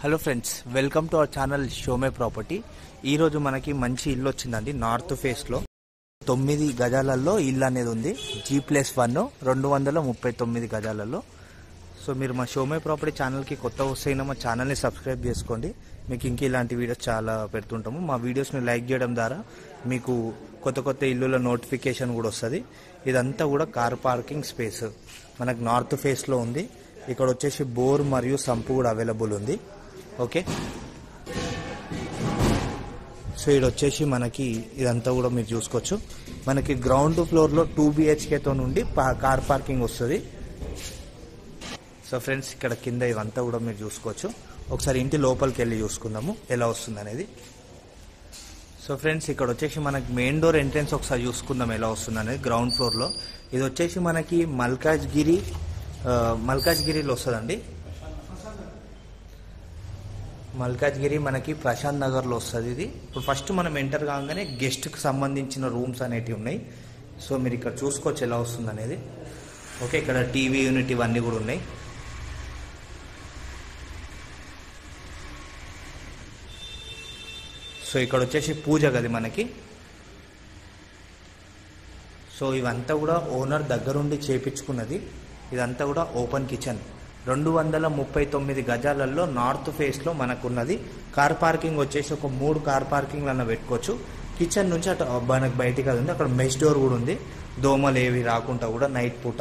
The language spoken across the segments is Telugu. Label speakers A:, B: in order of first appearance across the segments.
A: Hello friends welcome to our channel show me property ఈరోజు మనకి మంచి ఇల్లు వచ్చిందండి నార్త్ ఫేస్లో తొమ్మిది గజాలలో ఇల్లు అనేది ఉంది జీ ప్లస్ వన్ రెండు వందల ముప్పై తొమ్మిది గజాలలో సో మీరు మా షోమే ప్రాపర్టీ ఛానల్కి కొత్త వస్తైనా మా ఛానల్ని సబ్స్క్రైబ్ చేసుకోండి మీకు ఇంక ఇలాంటి వీడియోస్ చాలా పెడుతుంటాము మా వీడియోస్ని లైక్ చేయడం ద్వారా మీకు కొత్త కొత్త ఇల్లుల నోటిఫికేషన్ కూడా వస్తుంది ఇదంతా కూడా కార్ పార్కింగ్ స్పేస్ మనకు నార్త్ ఫేస్లో ఉంది ఇక్కడ వచ్చేసి బోర్ మరియు సంపు కూడా అవైలబుల్ ఉంది ఓకే సో ఇది వచ్చేసి మనకి ఇదంతా కూడా మీరు చూసుకోవచ్చు మనకి గ్రౌండ్ ఫ్లోర్లో టూ బిహెచ్కేతో నుండి పా- కార్ పార్కింగ్ వస్తుంది సో ఫ్రెండ్స్ ఇక్కడ కింద ఇవంతా కూడా మీరు చూసుకోవచ్చు ఒకసారి ఇంటి లోపలికి వెళ్ళి చూసుకుందాము ఎలా వస్తుంది అనేది సో ఫ్రెండ్స్ ఇక్కడ వచ్చేసి మనకి మెయిన్ డోర్ ఎంట్రన్స్ ఒకసారి చూసుకుందాం ఎలా వస్తుంది అనేది గ్రౌండ్ ఫ్లోర్లో ఇది వచ్చేసి మనకి మల్కాజ్గిరి ఆ, మల్కాజ్గిరిలో వస్తుందండి మల్కాజ్గిరి మనకి ప్రశాంత్ నగర్లో వస్తుంది ఇది ఇప్పుడు ఫస్ట్ మనం ఎంటర్ కాగానే గెస్ట్కి సంబంధించిన రూమ్స్ అనేటివి ఉన్నాయి సో మీరు ఇక్కడ చూసుకోవచ్చు ఎలా వస్తుంది అనేది ఓకే ఇక్కడ టీవీ యూనిట్ ఇవన్నీ కూడా ఉన్నాయి సో ఇక్కడ వచ్చేసి పూజ గది మనకి సో ఇవంతా కూడా ఓనర్ దగ్గరుండి చేపించుకున్నది ఇదంతా కూడా ఓపెన్ కిచెన్ రెండు వందల ముప్పై తొమ్మిది గజాలలో నార్త్ ఫేస్లో మనకున్నది కార్ పార్కింగ్ వచ్చేసి ఒక మూడు కార్ పార్కింగ్లు అన్న పెట్టుకోవచ్చు కిచెన్ నుంచి అటు మనకు బయటికి అది ఉంది అక్కడ మెష్ డోర్ కూడా ఉంది దోమలు ఏవి రాకుండా కూడా నైట్ పూట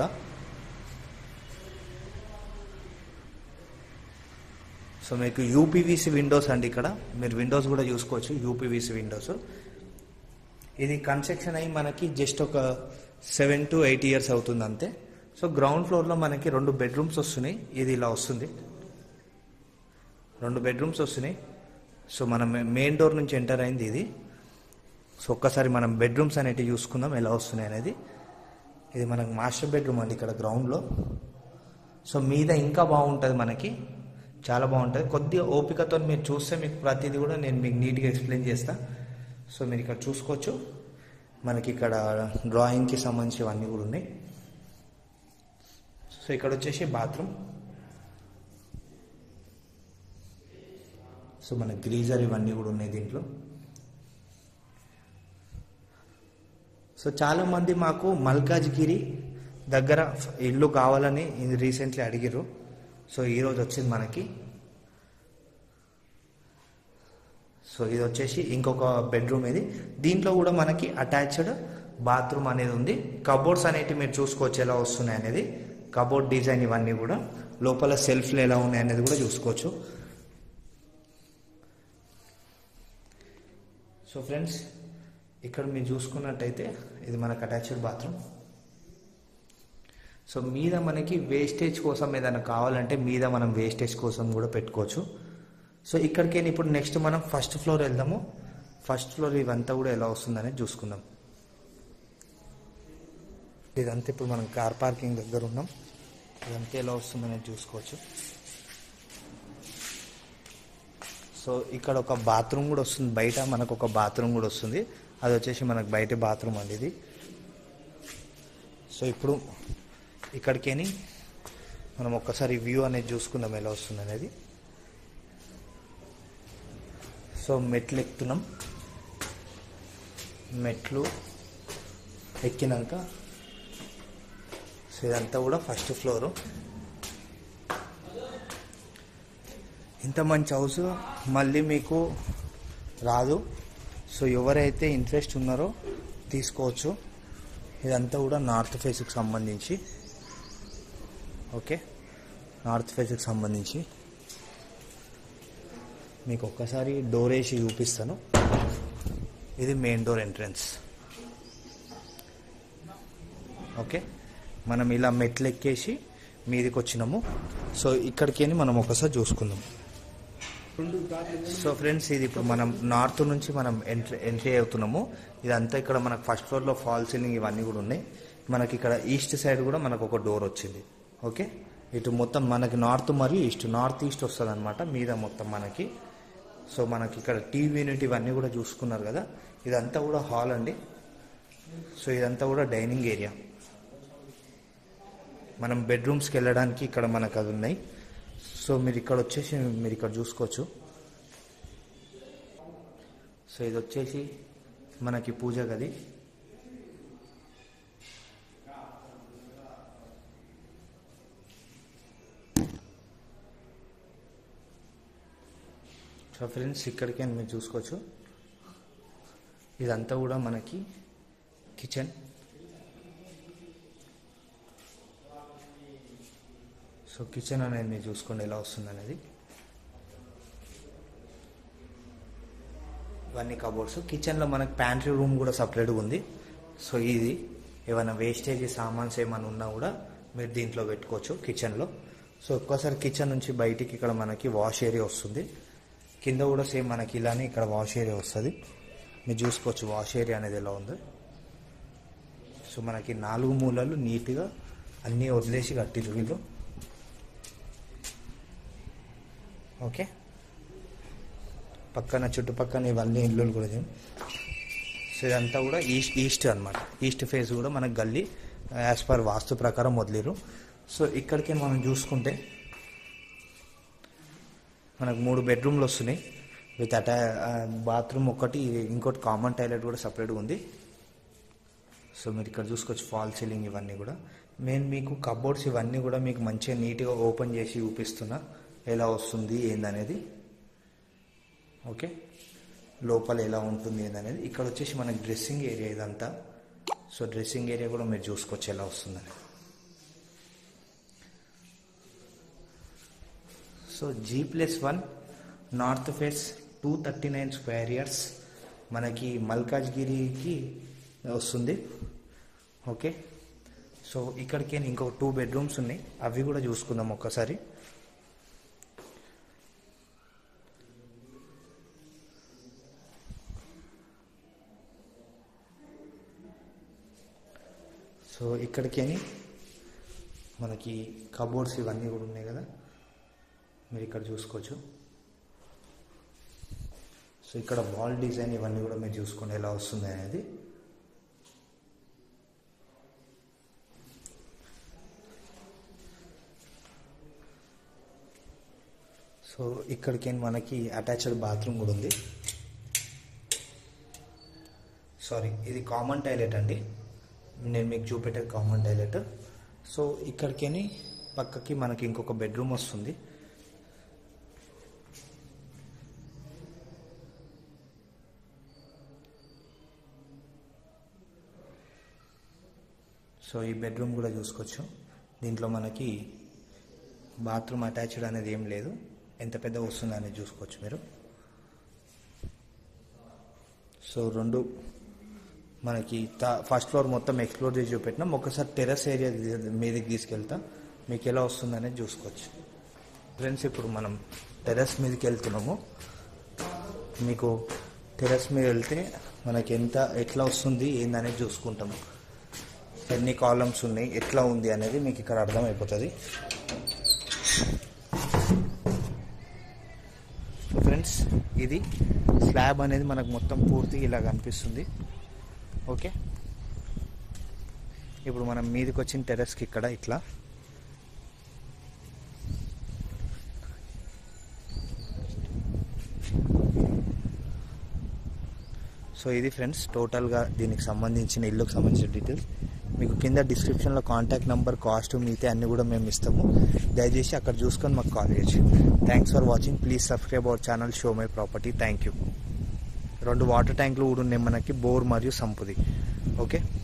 A: సో మీకు యూపీవీసీ విండోస్ అండి ఇక్కడ మీరు విండోస్ కూడా చూసుకోవచ్చు యూపీవీసీ విండోస్ ఇది కన్స్ట్రక్షన్ అయ్యి మనకి జస్ట్ ఒక సెవెన్ టు ఎయిట్ ఇయర్స్ అవుతుంది అంతే సో గ్రౌండ్ ఫ్లోర్లో మనకి రెండు బెడ్రూమ్స్ వస్తున్నాయి ఇది ఇలా వస్తుంది రెండు బెడ్రూమ్స్ వస్తున్నాయి సో మనం మెయిన్ డోర్ నుంచి ఎంటర్ అయింది ఇది సో ఒక్కసారి మనం బెడ్రూమ్స్ అనేటివి చూసుకుందాం ఎలా వస్తున్నాయి అనేది ఇది మనకు మాస్టర్ బెడ్రూమ్ అండి ఇక్కడ గ్రౌండ్లో సో మీద ఇంకా బాగుంటుంది మనకి చాలా బాగుంటుంది కొద్దిగా ఓపికతో మీరు చూస్తే మీకు ప్రతిదీ కూడా నేను మీకు నీట్గా ఎక్స్ప్లెయిన్ చేస్తా సో మీరు ఇక్కడ చూసుకోవచ్చు మనకి ఇక్కడ డ్రాయింగ్కి సంబంధించినవన్నీ కూడా ఉన్నాయి సో ఇక్కడ వచ్చేసి బాత్రూమ్ సో మన గ్రీజర్ ఇవన్నీ కూడా ఉన్నాయి దీంట్లో సో చాలా మంది మాకు మల్కాజ్గిరి దగ్గర ఇల్లు కావాలని ఇది రీసెంట్లీ అడిగిర్రు సో ఈరోజు వచ్చింది మనకి సో ఇది వచ్చేసి ఇంకొక బెడ్రూమ్ ఇది దీంట్లో కూడా మనకి అటాచ్డ్ బాత్రూమ్ అనేది ఉంది కబోర్డ్స్ అనేవి మీరు చూసుకోవచ్చు ఎలా వస్తున్నాయి అనేది కబోర్డ్ డిజైన్ ఇవన్నీ కూడా లోపల సెల్ఫ్లు ఎలా ఉన్నాయి అనేది కూడా చూసుకోవచ్చు సో ఫ్రెండ్స్ ఇక్కడ మీరు చూసుకున్నట్టయితే ఇది మనకు అటాచ్డ్ బాత్రూమ్ సో మీద మనకి వేస్టేజ్ కోసం ఏదైనా కావాలంటే మీద మనం వేస్టేజ్ కోసం కూడా పెట్టుకోవచ్చు సో ఇక్కడికి ఇప్పుడు నెక్స్ట్ మనం ఫస్ట్ ఫ్లోర్ వెళ్దాము ఫస్ట్ ఫ్లోర్ ఇవంతా కూడా ఎలా వస్తుందనేది చూసుకుందాం ఇదంతా ఇప్పుడు మనం కార్ పార్కింగ్ దగ్గర ఉన్నాం ఇదంతా ఎలా వస్తుందనేది చూసుకోవచ్చు సో ఇక్కడ ఒక బాత్రూమ్ కూడా వస్తుంది బయట మనకు ఒక బాత్రూమ్ కూడా వస్తుంది అది వచ్చేసి మనకు బయట బాత్రూమ్ అండి ఇది సో ఇప్పుడు ఇక్కడికేని మనం ఒక్కసారి వ్యూ అనేది చూసుకుందాం ఎలా వస్తుంది అనేది సో మెట్లు ఎక్కుతున్నాం మెట్లు ఎక్కినాక సో ఇదంతా కూడా ఫస్ట్ ఫ్లోరు ఇంత మంచి హౌస్ మళ్ళీ మీకు రాదు సో ఎవరైతే ఇంట్రెస్ట్ ఉన్నారో తీసుకోవచ్చు ఇదంతా కూడా నార్త్ ఫేస్కి సంబంధించి ఓకే నార్త్ ఫేస్కి సంబంధించి మీకు ఒక్కసారి డోర్ వేసి చూపిస్తాను ఇది మెయిన్ డోర్ ఎంట్రన్స్ ఓకే మనం ఇలా మెట్లు ఎక్కేసి మీదికి వచ్చినాము సో ఇక్కడికి మనం ఒకసారి చూసుకుందాం సో ఫ్రెండ్స్ ఇది ఇప్పుడు మనం నార్త్ నుంచి మనం ఎంట్రీ ఎంట్రీ అవుతున్నాము ఇదంతా ఇక్కడ మనకు ఫస్ట్ ఫ్లోర్లో ఫాల్ సీలింగ్ ఇవన్నీ కూడా ఉన్నాయి మనకి ఇక్కడ ఈస్ట్ సైడ్ కూడా మనకు ఒక డోర్ వచ్చింది ఓకే ఇటు మొత్తం మనకి నార్త్ మరియు ఈస్ట్ నార్త్ ఈస్ట్ వస్తుంది అనమాట మీద మొత్తం మనకి సో మనకి ఇక్కడ టీవీ యూనిట్ ఇవన్నీ కూడా చూసుకున్నారు కదా ఇదంతా కూడా హాల్ అండి సో ఇదంతా కూడా డైనింగ్ ఏరియా మనం బెడ్రూమ్స్కి వెళ్ళడానికి ఇక్కడ మనకు అది ఉన్నాయి సో మీరు ఇక్కడ వచ్చేసి మీరు ఇక్కడ చూసుకోవచ్చు సో ఇది వచ్చేసి మనకి పూజ గది సో ఫ్రెండ్స్ ఇక్కడికి మీరు చూసుకోవచ్చు ఇదంతా కూడా మనకి కిచెన్ సో కిచెన్ అనేది మీరు చూసుకోండి ఎలా వస్తుంది అనేది ఇవన్నీ కబోర్డ్స్ కిచెన్లో మనకి ప్యాంట్రీ రూమ్ కూడా సపరేట్గా ఉంది సో ఇది ఏమైనా వేస్టేజ్ సామాన్స్ ఏమైనా ఉన్నా కూడా మీరు దీంట్లో పెట్టుకోవచ్చు కిచెన్లో సో ఒక్కసారి కిచెన్ నుంచి బయటికి ఇక్కడ మనకి వాష్ ఏరియా వస్తుంది కింద కూడా సేమ్ మనకి ఇలానే ఇక్కడ వాష్ ఏరియా వస్తుంది మీరు చూసుకోవచ్చు వాష్ ఏరియా అనేది ఎలా ఉంది సో మనకి నాలుగు మూలలు నీట్గా అన్నీ వదిలేసి కట్టిరు వీళ్ళు ఓకే పక్కన చుట్టుపక్కల ఇవన్నీ ఇల్లులు కూడా ఇవి. సో ఇదంతా కూడా ఈస్ట్ ఈస్ట్ అనమాట ఈస్ట్ ఫేస్ కూడా మనకు గల్లీ యాజ్ పర్ వాస్తు ప్రకారం వదిలేరు సో ఇక్కడికి మనం చూసుకుంటే మనకు మూడు బెడ్రూమ్లు వస్తున్నాయి విత్ అటా బాత్రూమ్ ఒకటి ఇంకోటి కామన్ టాయిలెట్ కూడా సపరేట్గా ఉంది సో మీరు ఇక్కడ చూసుకోవచ్చు ఫాల్ సీలింగ్ ఇవన్నీ కూడా నేను మీకు కబోర్డ్స్ ఇవన్నీ కూడా మీకు మంచిగా నీట్గా ఓపెన్ చేసి చూపిస్తున్నా ఎలా వస్తుంది ఏందనేది ఓకే లోపల ఎలా ఉంటుంది ఏందనేది ఇక్కడ వచ్చేసి మనకి డ్రెస్సింగ్ ఏరియా ఇదంతా సో డ్రెస్సింగ్ ఏరియా కూడా మీరు చూసుకోవచ్చు ఎలా వస్తుందని so G plus one north face two thirty nine square yards మనకి మల్కాజ్గిరికి వస్తుంది ఓకే సో ఇక్కడికి ఇంకో టూ బెడ్రూమ్స్ ఉన్నాయి అవి కూడా చూసుకుందాం ఒక్కసారి సో ఇక్కడికి మనకి కబోర్డ్స్ ఇవన్నీ కూడా ఉన్నాయి కదా మీరు ఇక్కడ చూసుకోవచ్చు సో ఇక్కడ వాల్ డిజైన్ ఇవన్నీ కూడా మీరు చూసుకోండి ఎలా వస్తుంది అనేది సో ఇక్కడికి మనకి అటాచ్డ్ బాత్రూమ్ కూడా ఉంది సారీ ఇది కామన్ టాయిలెట్ అండి నేను మీకు చూపెట్టేది కామన్ టాయిలెట్ సో ఇక్కడికి పక్కకి మనకి ఇంకొక బెడ్రూమ్ వస్తుంది సో ఈ బెడ్రూమ్ కూడా చూసుకోవచ్చు దీంట్లో మనకి బాత్రూమ్ అటాచ్డ్ అనేది ఏం లేదు ఎంత పెద్ద వస్తుంది అనేది చూసుకోవచ్చు మీరు సో రెండు మనకి ఫస్ట్ ఫ్లోర్ మొత్తం ఎక్స్ప్లోర్ చేసి చూపెట్టినాం ఒకసారి టెర్రస్ ఏరియా మీదకి తీసుకెళ్తా మీకు ఎలా వస్తుంది అనేది చూసుకోవచ్చు ఫ్రెండ్స్ ఇప్పుడు మనం టెర్రస్ మీదకి వెళ్తున్నాము మీకు టెర్రస్ మీద వెళ్తే మనకి ఎంత ఎట్లా వస్తుంది ఏందనేది చూసుకుంటాము ఎన్ని కాలమ్స్ ఉన్నాయి ఎట్లా ఉంది అనేది మీకు ఇక్కడ అర్థమైపోతుంది ఫ్రెండ్స్ ఇది స్లాబ్ అనేది మనకు మొత్తం పూర్తిగా ఇలా కనిపిస్తుంది ఓకే ఇప్పుడు మనం మీదకి వచ్చిన టెర్రస్కి ఇక్కడ ఇట్లా సో ఇది ఫ్రెండ్స్ టోటల్గా దీనికి సంబంధించిన ఇల్లుకు సంబంధించిన డీటెయిల్స్ మీకు కింద డిస్క్రిప్షన్లో కాంటాక్ట్ నెంబర్ కాస్ట్ మిగతా అన్నీ కూడా మేము ఇస్తాము దయచేసి అక్కడ చూసుకొని మాకు కాల్ చేయొచ్చు thanks for watching please subscribe our channel show my property thank you రెండు వాటర్ ట్యాంకులు కూడా ఉన్నాయి మనకి బోర్ మరియు సంపుది ఓకే